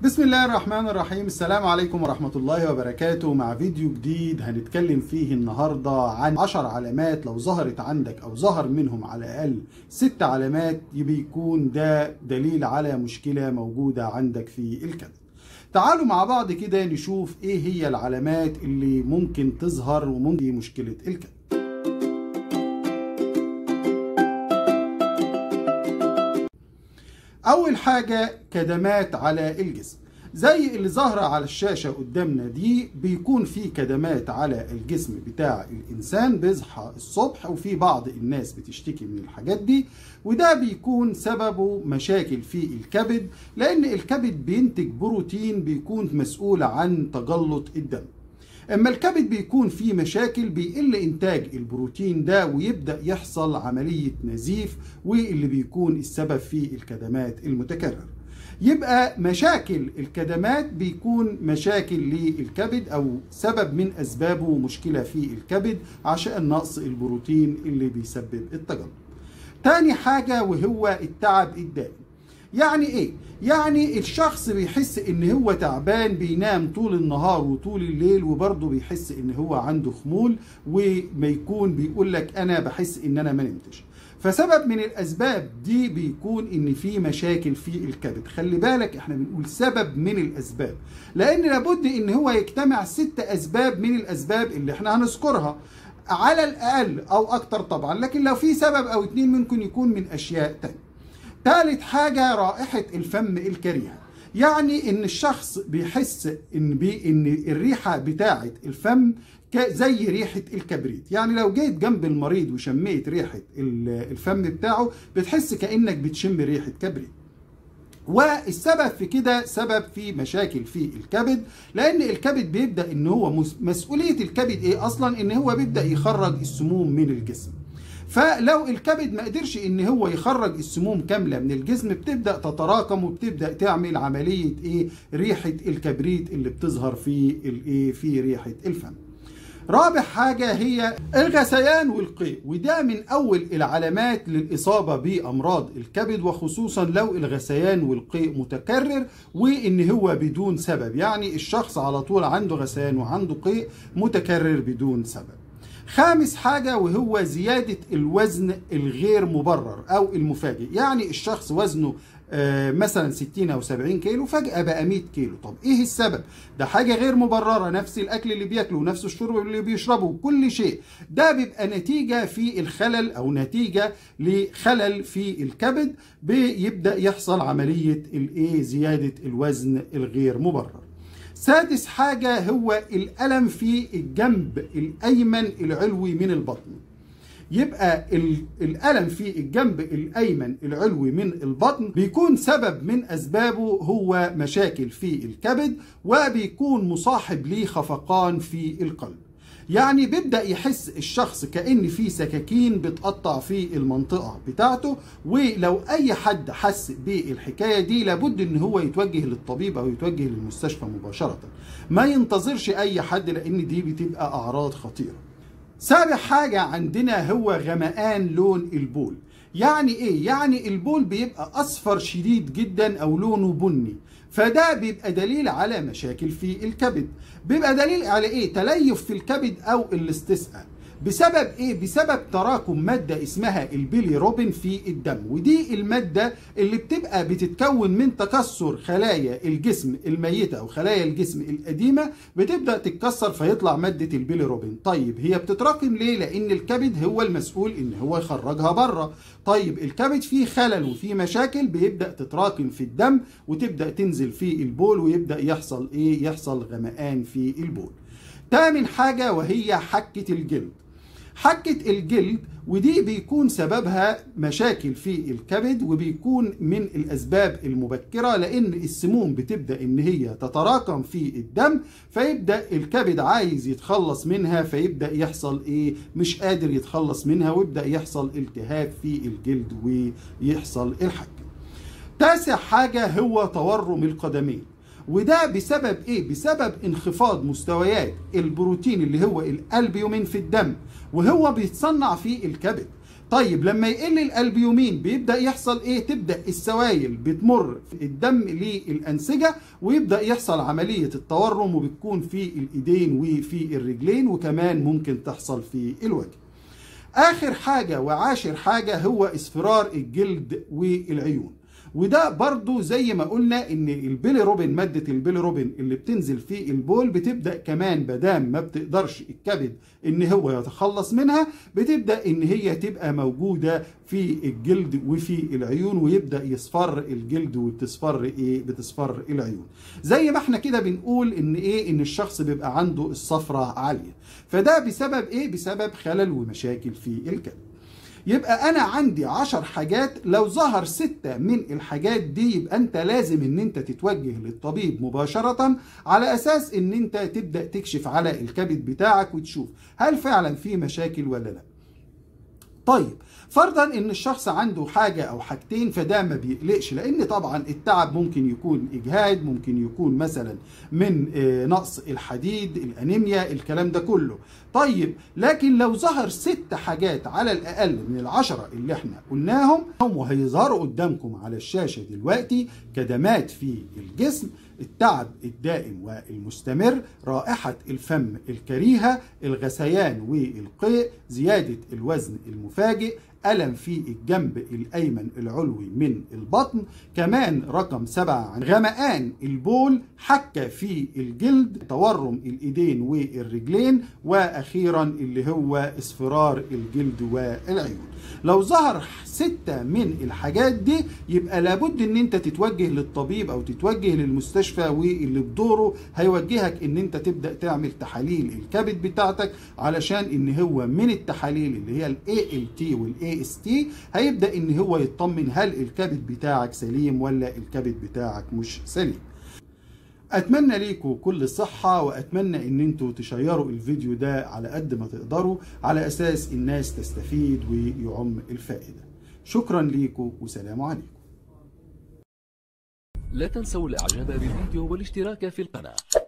بسم الله الرحمن الرحيم السلام عليكم ورحمة الله وبركاته مع فيديو جديد هنتكلم فيه النهاردة عن 10 علامات لو ظهرت عندك أو ظهر منهم على الأقل ست علامات بيكون ده دليل على مشكلة موجودة عندك في الكبد تعالوا مع بعض كده نشوف ايه هي العلامات اللي ممكن تظهر وممكن مشكلة الكبد أول حاجة كدمات على الجسم زي اللي ظاهرة على الشاشة قدامنا دي بيكون في كدمات على الجسم بتاع الإنسان بيصحى الصبح وفي بعض الناس بتشتكي من الحاجات دي وده بيكون سببه مشاكل في الكبد لأن الكبد بينتج بروتين بيكون مسؤول عن تجلط الدم اما الكبد بيكون فيه مشاكل بيقل انتاج البروتين ده ويبدا يحصل عمليه نزيف واللي بيكون السبب في الكدمات المتكرره يبقى مشاكل الكدمات بيكون مشاكل للكبد او سبب من اسبابه مشكله في الكبد عشان نقص البروتين اللي بيسبب التجلط تاني حاجه وهو التعب الدائم يعني ايه يعني الشخص بيحس ان هو تعبان بينام طول النهار وطول الليل وبرضه بيحس ان هو عنده خمول وما يكون بيقول لك انا بحس ان انا ما نمتش فسبب من الاسباب دي بيكون ان في مشاكل في الكبد خلي بالك احنا بنقول سبب من الاسباب لان لابد ان هو يجتمع ست اسباب من الاسباب اللي احنا هنذكرها على الاقل او اكتر طبعا لكن لو في سبب او اتنين ممكن يكون من اشياء تانية ثالث حاجة رائحة الفم الكريهة يعني ان الشخص بيحس ان بي ان الريحة بتاعة الفم زي ريحة الكبريت يعني لو جيت جنب المريض وشميت ريحة الفم بتاعه بتحس كأنك بتشم ريحة كبريت والسبب في كده سبب في مشاكل في الكبد لان الكبد بيبدا ان هو مسؤوليه الكبد ايه اصلا ان هو بيبدا يخرج السموم من الجسم فلو الكبد ما قدرش ان هو يخرج السموم كامله من الجسم بتبدا تتراكم وبتبدا تعمل عمليه ايه ريحه الكبريت اللي بتظهر في الايه في ريحه الفم رابع حاجة هي الغثيان والقيء وده من أول العلامات للإصابة بأمراض الكبد وخصوصا لو الغثيان والقيء متكرر وإن هو بدون سبب يعني الشخص على طول عنده غثيان وعنده قيء متكرر بدون سبب خامس حاجة وهو زيادة الوزن الغير مبرر أو المفاجئ يعني الشخص وزنه آه مثلا 60 أو 70 كيلو فجأة بقى 100 كيلو طب إيه السبب؟ ده حاجة غير مبررة نفس الأكل اللي بياكله ونفس الشرب اللي بيشربه كل شيء ده بيبقى نتيجة في الخلل أو نتيجة لخلل في الكبد بيبدأ يحصل عملية الإيه زيادة الوزن الغير مبرر سادس حاجة هو الألم في الجنب الأيمن العلوي من البطن يبقى الألم في الجنب الأيمن العلوي من البطن بيكون سبب من أسبابه هو مشاكل في الكبد وبيكون مصاحب ليه خفقان في القلب يعني بيبدا يحس الشخص كان في سكاكين بتقطع في المنطقه بتاعته ولو اي حد حس بالحكايه دي لابد ان هو يتوجه للطبيب او يتوجه للمستشفى مباشره ما ينتظرش اي حد لان دي بتبقى اعراض خطيره سابع حاجه عندنا هو غمقان لون البول يعني ايه يعني البول بيبقى اصفر شديد جدا او لونه بني فده بيبقى دليل على مشاكل في الكبد بيبقى دليل على ايه تليف في الكبد او الاستسقاء بسبب ايه بسبب تراكم ماده اسمها البيليروبين في الدم ودي الماده اللي بتبقى بتتكون من تكسر خلايا الجسم الميته او خلايا الجسم القديمه بتبدا تتكسر فيطلع ماده البيليروبين طيب هي بتتراكم ليه لان الكبد هو المسؤول ان هو يخرجها بره طيب الكبد فيه خلل وفيه مشاكل بيبدا تتراكم في الدم وتبدا تنزل في البول ويبدا يحصل ايه يحصل غمقان في البول تامن حاجه وهي حكه الجلد حكة الجلد ودي بيكون سببها مشاكل في الكبد وبيكون من الأسباب المبكرة لأن السموم بتبدأ إن هي تتراكم في الدم فيبدأ الكبد عايز يتخلص منها فيبدأ يحصل إيه مش قادر يتخلص منها ويبدأ يحصل التهاب في الجلد ويحصل الحك تاسع حاجة هو تورم القدمين وده بسبب ايه بسبب انخفاض مستويات البروتين اللي هو الالبيومين في الدم وهو بيتصنع في الكبد طيب لما يقل الالبيومين بيبدا يحصل ايه تبدا السوائل بتمر في الدم للانسجه ويبدا يحصل عمليه التورم وبتكون في الايدين وفي الرجلين وكمان ممكن تحصل في الوجه اخر حاجه وعاشر حاجه هو اصفرار الجلد والعيون وده برضو زي ما قلنا ان البيليروبين مادة البيليروبين اللي بتنزل في البول بتبدأ كمان بدام ما بتقدرش الكبد ان هو يتخلص منها بتبدأ ان هي تبقى موجودة في الجلد وفي العيون ويبدأ يصفر الجلد وبتصفر ايه بتصفر العيون زي ما احنا كده بنقول ان ايه ان الشخص بيبقى عنده الصفرة عالية فده بسبب ايه بسبب خلل ومشاكل في الكبد يبقى انا عندي عشر حاجات لو ظهر ستة من الحاجات دي يبقى انت لازم ان انت تتوجه للطبيب مباشرة على اساس ان انت تبدأ تكشف على الكبد بتاعك وتشوف هل فعلا في مشاكل ولا لا طيب فرضا ان الشخص عنده حاجة او حاجتين فده ما بيقلقش لان طبعا التعب ممكن يكون اجهاد ممكن يكون مثلا من نقص الحديد الانيميا الكلام ده كله طيب لكن لو ظهر ست حاجات على الاقل من العشرة اللي احنا قلناهم هم وهيظهروا قدامكم على الشاشة دلوقتي كدمات في الجسم التعب الدائم والمستمر رائحة الفم الكريهة الغثيان والقيء زيادة الوزن المفاجئ ألم في الجنب الأيمن العلوي من البطن كمان رقم سبعة غمقان البول حكة في الجلد تورم الإيدين والرجلين وأخيرا اللي هو اصفرار الجلد والعيون لو ظهر ستة من الحاجات دي يبقى لابد ان انت تتوجه للطبيب او تتوجه للمستشفى واللي بدوره هيوجهك ان انت تبدأ تعمل تحاليل الكبد بتاعتك علشان ان هو من التحاليل اللي هي الاي ال تي والاي اس تي هيبدأ ان هو يطمن هل الكبد بتاعك سليم ولا الكبد بتاعك مش سليم اتمنى ليكم كل الصحة واتمنى ان انتوا تشيروا الفيديو ده على قد ما تقدروا على اساس الناس تستفيد ويعم الفائدة شكرا ليكم وسلام عليكم لا تنسوا الاعجاب بالفيديو والاشتراك في القناة